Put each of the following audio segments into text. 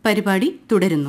പരിപാടി തുടരുന്നു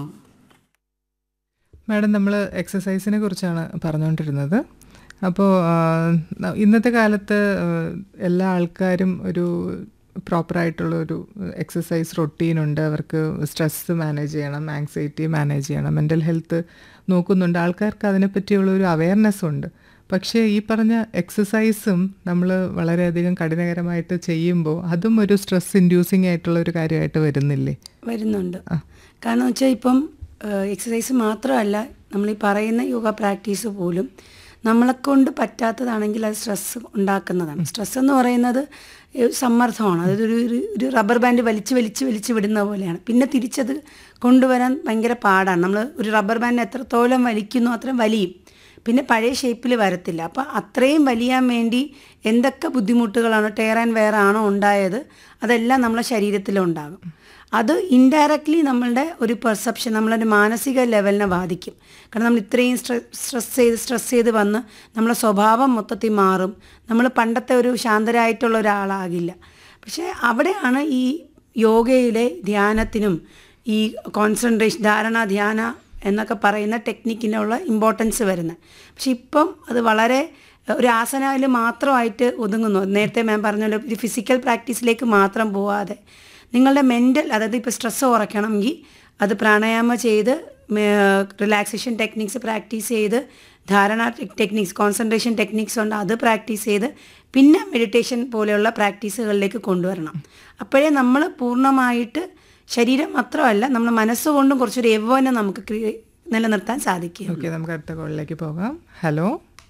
മാഡം നമ്മൾ എക്സസൈസിനെ കുറിച്ചാണ് പറഞ്ഞുകൊണ്ടിരുന്നത് അപ്പോൾ ഇന്നത്തെ കാലത്ത് ആ, എല്ലാ ആൾക്കാരും ഒരു പ്രോപ്പറായിട്ടുള്ള ഒരു എക്സസൈസ് റൊട്ടീനുണ്ട് അവർക്ക് സ്ട്രെസ്സ് മാനേജ് ചെയ്യണം ആങ്സൈറ്റി മാനേജ് ചെയ്യണം മെൻ്റൽ ഹെൽത്ത് നോക്കുന്നുണ്ട് ആൾക്കാർക്ക് അതിനെപ്പറ്റിയുള്ള ഒരു അവയർനെസ് ഉണ്ട് പക്ഷേ ഈ പറഞ്ഞ എക്സസൈസും നമ്മൾ വളരെയധികം കഠിനകരമായിട്ട് ചെയ്യുമ്പോൾ അതും ഒരു സ്ട്രെസ് ഇൻഡ്യൂസിങ് ആയിട്ടുള്ള ഒരു കാര്യമായിട്ട് വരുന്നില്ലേ വരുന്നുണ്ട് കാരണം വെച്ചാൽ ഇപ്പം എക്സസൈസ് മാത്രമല്ല നമ്മൾ ഈ പറയുന്ന യോഗ പ്രാക്ടീസ് പോലും നമ്മളെക്കൊണ്ട് പറ്റാത്തതാണെങ്കിൽ അത് സ്ട്രെസ് ഉണ്ടാക്കുന്നതാണ് സ്ട്രെസ് എന്ന് പറയുന്നത് ഏഹ് സമ്മർദ്ദമാണ് അതായത് ഒരു ഒരു- ഒരു റബ്ബർ ബാൻഡ് വലിച്ച് വലിച്ച് വലിച്ച് വിടുന്ന പോലെയാണ് പിന്നെ തിരിച്ചത് കൊണ്ടുവരാൻ ഭയങ്കര പാടാണ് നമ്മൾ ഒരു റബ്ബർ ബാൻഡ് എത്രത്തോളം വലിക്കുന്നു അത്രയും വലിയും പിന്നെ പഴയ ഷേപ്പിൽ വരത്തില്ല അപ്പോൾ അത്രയും വലിയാൻ വേണ്ടി എന്തൊക്കെ ബുദ്ധിമുട്ടുകളാണ് ടയർ ആൻഡ് വെയർ ആണോ ഉണ്ടായത് അതെല്ലാം നമ്മളെ ശരീരത്തിലുണ്ടാകും അത് ഇൻഡയറക്റ്റ്ലി നമ്മളുടെ ഒരു പെർസെപ്ഷൻ നമ്മളുടെ മാനസിക ലെവലിനെ ബാധിക്കും കാരണം നമ്മൾ ഇത്രയും സ്ട്രെസ് ചെയ്ത് സ്ട്രെസ് ചെയ്ത് വന്ന് നമ്മളെ സ്വഭാവം മൊത്തത്തിൽ മാറും നമ്മൾ പണ്ടത്തെ ഒരു ശാന്തരായിട്ടുള്ള ഒരാളാകില്ല പക്ഷേ അവിടെയാണ് ഈ യോഗയിലെ ധ്യാനത്തിനും ഈ കോൺസെൻട്രേഷൻ ധാരണ ധ്യാന എന്നൊക്കെ പറയുന്ന ടെക്നിക്കിനുള്ള ഇമ്പോർട്ടൻസ് വരുന്നത് പക്ഷെ ഇപ്പം അത് വളരെ ഒരു ആസനയിൽ മാത്രമായിട്ട് ഒതുങ്ങുന്നു നേരത്തെ മാം പറഞ്ഞ പോലെ ഒരു ഫിസിക്കൽ പ്രാക്ടീസിലേക്ക് മാത്രം പോവാതെ നിങ്ങളുടെ മെൻ്റൽ അതായത് ഇപ്പോൾ സ്ട്രെസ്സ് കുറയ്ക്കണമെങ്കിൽ അത് പ്രാണായാമം ചെയ്ത് റിലാക്സേഷൻ ടെക്നിക്സ് പ്രാക്ടീസ് ചെയ്ത് ധാരണ ടെക്നിക്സ് കോൺസെൻട്രേഷൻ ടെക്നിക്സ് ഉണ്ട് അത് പ്രാക്ടീസ് ചെയ്ത് പിന്നെ മെഡിറ്റേഷൻ പോലെയുള്ള പ്രാക്ടീസുകളിലേക്ക് കൊണ്ടുവരണം അപ്പോഴേ നമ്മൾ പൂർണ്ണമായിട്ട് ശരീരം മാത്രമല്ല നമ്മൾ മനസ്സുകൊണ്ടും കുറച്ചൊരു യൗവനം നമുക്ക് ക്രിയ- നിലനിർത്താൻ സാധിക്കും ഓക്കെ നമുക്ക് അടുത്ത കോളിലേക്ക് പോകാം ഹലോ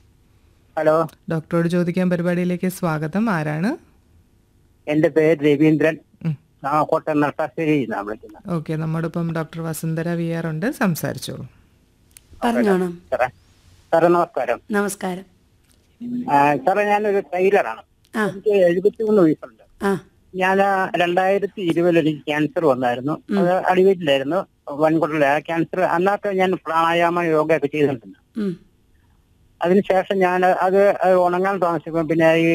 ഹലോ ഡോക്ടറോട് ചോദിക്കാൻ പരിപാടിയിലേക്ക് സ്വാഗതം ആരാണ് എന്റെ പേര് രവീന്ദ്രൻ ഉം. ആ കോട്ടയം നർത്താശ്ശേരി നിന്നാണ് വിളിക്കുന്നത് ഓക്കെ നമ്മോടൊപ്പം ഡോക്ടർ വസുന്ധര വി ആർ ഉണ്ട് സംസാരിച്ചോളൂ പറഞ്ഞോണം സാറേ സാറേ നമസ്കാരം നമസ്കാരം ആ, സാറേ ഞാനൊരു ടൈലറാണ് ആ എനിക്ക് എഴുപത്തിമൂന്ന് വയസ്സുണ്ട് ആ ഞാൻ രണ്ടായിരത്തി ഇരുപതിൽ എനിക്ക് ക്യാൻസർ വന്നായിരുന്നു അത് അടിവീട്ടിലായിരുന്നു വൻകുടല ക്യാൻസർ അന്നൊക്കെ ഞാൻ പ്രാണായാമ യോഗ ഒക്കെ ചെയ്തിട്ടുണ്ട് ഉം. അതിനുശേഷം ഞാൻ അത് ഉണങ്ങാൻ താമസിക്കും പിന്നെ ഈ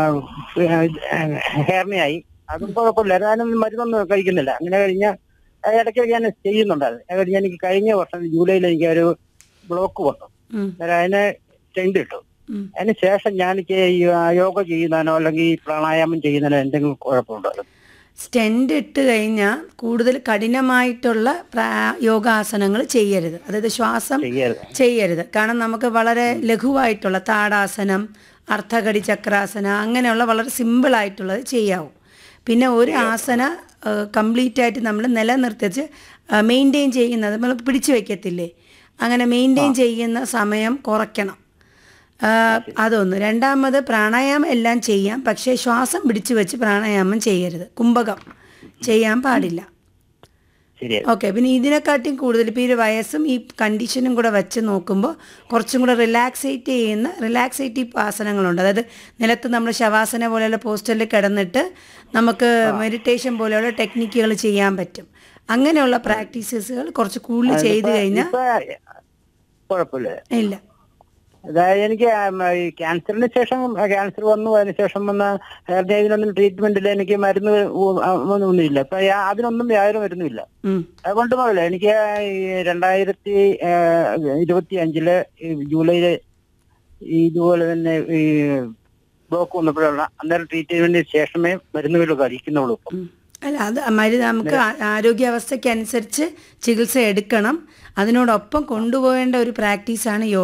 ഹെയർണിയായി അതും കുഴപ്പമില്ല ഞാനൊന്നും മരുന്നൊന്നും കഴിക്കുന്നില്ല അങ്ങനെ കഴിഞ്ഞ ഇടയ്ക്ക് ഞാൻ ചെയ്യുന്നുണ്ട് അത് അത് കഴിഞ്ഞ് എനിക്ക് കഴിഞ്ഞ വർഷം ജൂലൈയിൽ എനിക്ക് ഒരു ബ്ലോക്ക് വന്നു ഉം. അന്നേരം അതിന് ടെൻഡ് ഇട്ടു ഉം. അതിന് ശേഷം ഞാൻ എനിക്ക് ഈ യോഗ ചെയ്യുന്നതിനോ അല്ലെങ്കിൽ ഈ പ്രാണായാമം ചെയ്യുന്നതിനോ എന്തെങ്കിലും കുഴപ്പമുണ്ടോ സ്റ്റെൻഡ് ഇട്ട് കഴിഞ്ഞാൽ കൂടുതൽ കഠിനമായിട്ടുള്ള പ്രാ- യോഗാസനങ്ങൾ ചെയ്യരുത് അതായത് ശ്വാസം ചെയ്യരുത് ചെയ്യരുത് കാരണം നമുക്ക് വളരെ ലഘുവായിട്ടുള്ള താടാസനം അർത്ഥകടി ചക്രാസന അങ്ങനെയുള്ള വളരെ സിമ്പിളായിട്ടുള്ളത് ചെയ്യാവും പിന്നെ ഒരു ആസന കംപ്ലീറ്റ് ആയിട്ട് നമ്മൾ നിലനിർത്തിച്ച് മെയിൻറ്റെയിൻ ചെയ്യുന്നത് നമ്മൾ പിടിച്ചു വയ്ക്കത്തില്ലേ അങ്ങനെ മെയിൻറ്റെയിൻ ചെയ്യുന്ന സമയം കുറയ്ക്കണം ആ, അതൊന്ന് രണ്ടാമത് പ്രാണായാമം എല്ലാം ചെയ്യാം പക്ഷേ ശ്വാസം പിടിച്ചു വെച്ച് പ്രാണായാമം ചെയ്യരുത് കുംഭകം ചെയ്യാൻ പാടില്ല ശരിയാണ് ഓക്കെ പിന്നെ ഇതിനെക്കാട്ടിയും കൂടുതൽ ഇപ്പോൾ ഈ ഒരു വയസ്സും ഈ കണ്ടീഷനും കൂടെ വെച്ച് നോക്കുമ്പോൾ കുറച്ചും കൂടെ റിലാക്സേറ്റ് ചെയ്യുന്ന റിലാക്സേറ്റീവ് ആസനങ്ങളുണ്ട് അതായത് നിലത്ത് നമ്മൾ ശവാസന പോലെയുള്ള പോസ്റ്ററിൽ കിടന്നിട്ട് നമുക്ക് മെഡിറ്റേഷൻ പോലെയുള്ള ടെക്നിക്കുകൾ ചെയ്യാൻ പറ്റും അങ്ങനെയുള്ള പ്രാക്ടീസസുകൾ കുറച്ച് കൂടുതൽ ചെയ്ത് കഴിഞ്ഞാൽ ഇപ്പൊ കുഴപ്പമില്ല ഇല്ല അതായത് എനിക്ക് ആം, ഈ ക്യാൻസറിന് ശേഷം ക്യാൻസർ വന്നു അതിന് ശേഷം വന്ന ഹെയർ ട്രീറ്റ്മെന്റിൽ എനിക്ക് മരുന്ന് ഉ- ആ, ഒന്നുമില്ല ഇപ്പൊ യാ- അതിനൊന്നും യാതൊരു മരുന്നുമില്ല ഉം. അതുകൊണ്ട് പോകില്ല എനിക്ക് ഈ രണ്ടായിരത്തി ഇരുപത്തി അഞ്ചില് ജൂലൈയില് ഈ ഇതുപോലെ തന്നെ ഈ ബ്ലോക്ക് വന്നപ്പോഴുള്ള അന്നേരം ട്രീറ്റ്മെന്റിന് ശേഷമേ മരുന്നുകൾ കഴിക്കുന്നുള്ളൂ ഇപ്പം ഉം. അല്ല അത് മരുന്ന് നമുക്ക് ആ- ആരോഗ്യാവസ്ഥയ്ക്ക് അനുസരിച്ച് ചികിത്സ എടുക്കണം അതിനോടൊപ്പം കൊണ്ടുപോകേണ്ട ഒരു പ്രാക്ടീസാണ് യോഗ